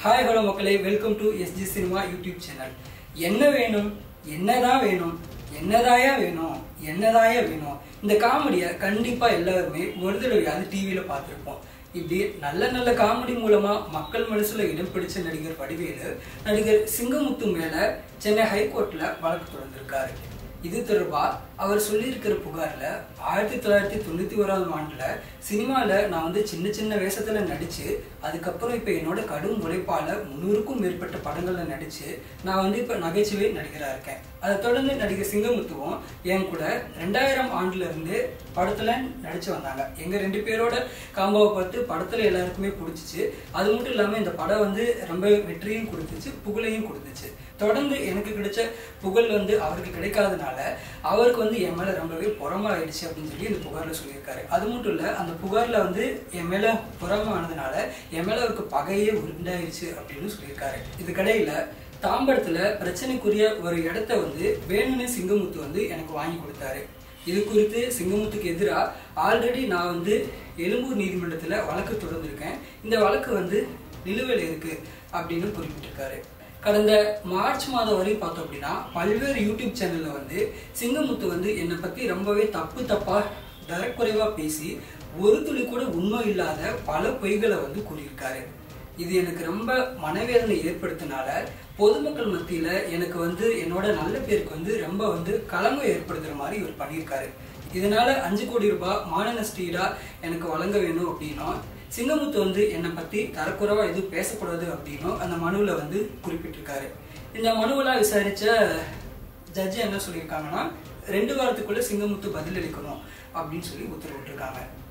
hi hello மக்களே welcome to SG cinema YouTube channel என்ன வேணும் என்னதான் வேணும் என்னதாயா வேணும் என்னதாயா வேணும் இந்த காமெடியை கண்டிப்பா எல்லாருமே ஒரு தடவையாவது டிவியில பார்த்துருப்போம் இப்படி நல்ல நல்ல காமெடி மூலமா மக்கள் மனசுல இடம் பிடிச்ச நடிகர் வடிவேலு நடிகர் சிங்கமுத்து மேல சென்னை ஹைகோர்ட்ல வழக்கு தொடர்ந்திருக்காரு இது தொடர்பா அவர் சொல்லியிருக்கிற புகார்ல ஆயிரத்தி தொள்ளாயிரத்தி தொண்ணூத்தி ஓராவது ஆண்டுல சினிமால நான் வந்து சின்ன சின்ன வேஷத்துல நடிச்சு அதுக்கப்புறம் இப்ப என்னோட கடும் உழைப்பால முன்னூறுக்கும் மேற்பட்ட படங்கள்ல நடிச்சு நான் வந்து இப்ப நகைச்சுவை நடிகரா இருக்கேன் அதை தொடர்ந்து நடிகர் சிங்கமுத்துவும் என் கூட ரெண்டாயிரம் ஆண்டுல இருந்து படத்துல நடிச்சு வந்தாங்க எங்க ரெண்டு பேரோட காம்போவை பார்த்து படத்துல எல்லாருக்குமே பிடிச்சிச்சு அது மட்டும் இல்லாம இந்த படம் வந்து ரொம்ப வெற்றியும் கொடுத்துச்சு புகழையும் கொடுத்துச்சு தொடர்ந்து எனக்கு கிடைச்ச புகழ் வந்து அவருக்கு கிடைக்காதனால அவருக்கு வந்து என் மேல ரொம்பவே பொறாம ஆயிடுச்சு அப்படின்னு சொல்லி இந்த புகார்ல சொல்லியிருக்காரு அது மட்டும் இல்ல அந்த புகார்ல வந்து என் மேல பொறாம ஆனதுனால என் மேல அவருக்கு பகையே உண்டாயிருச்சு அப்படின்னு சொல்லியிருக்காரு இதுக்கடையில தாம்பரத்துல பிரச்சனைக்குரிய ஒரு இடத்த வந்து வேணும்னு சிங்கமுத்து வந்து எனக்கு வாங்கி கொடுத்தாரு இது குறித்து சிங்கமுத்துக்கு எதிராக ஆல்ரெடி நான் வந்து எழும்பூர் நீதிமன்றத்தில் வழக்கு தொடர்ந்திருக்கேன் இந்த வழக்கு வந்து நிலுவையில் இருக்கு அப்படின்னு குறிப்பிட்டிருக்காரு கடந்த மார்ச் மாதம் வரையும் பார்த்தோம் அப்படின்னா பல்வேறு யூடியூப் சேனல்ல வந்து சிங்கமுத்து வந்து என்னை பத்தி ரொம்பவே தப்பு தப்பா தரக்குறைவா பேசி ஒரு துளி கூட உண்மை இல்லாத பல பொய்களை வந்து கூறியிருக்காரு இது எனக்கு ரொம்ப மனவேதனை ஏற்படுத்தினால பொதுமக்கள் மத்தியில எனக்கு வந்து என்னோட நல்ல பேருக்கு வந்து ரொம்ப வந்து களங்கம் ஏற்படுத்துற மாதிரி இவர் பண்ணியிருக்காரு இதனால அஞ்சு கோடி ரூபாய் மான நஷ்டீடா எனக்கு வழங்க வேணும் அப்படின்னும் சிங்கமுத்து வந்து என்னை பத்தி தரக்குறைவா எதுவும் பேசக்கூடாது அப்படின்னும் அந்த மனுவுல வந்து குறிப்பிட்டிருக்காரு இந்த மனுவெல்லாம் விசாரிச்ச ஜட்ஜி என்ன சொல்லியிருக்காங்கன்னா ரெண்டு வாரத்துக்குள்ள சிங்கமுத்து பதிலளிக்கணும் அப்படின்னு சொல்லி உத்தரவிட்டிருக்காங்க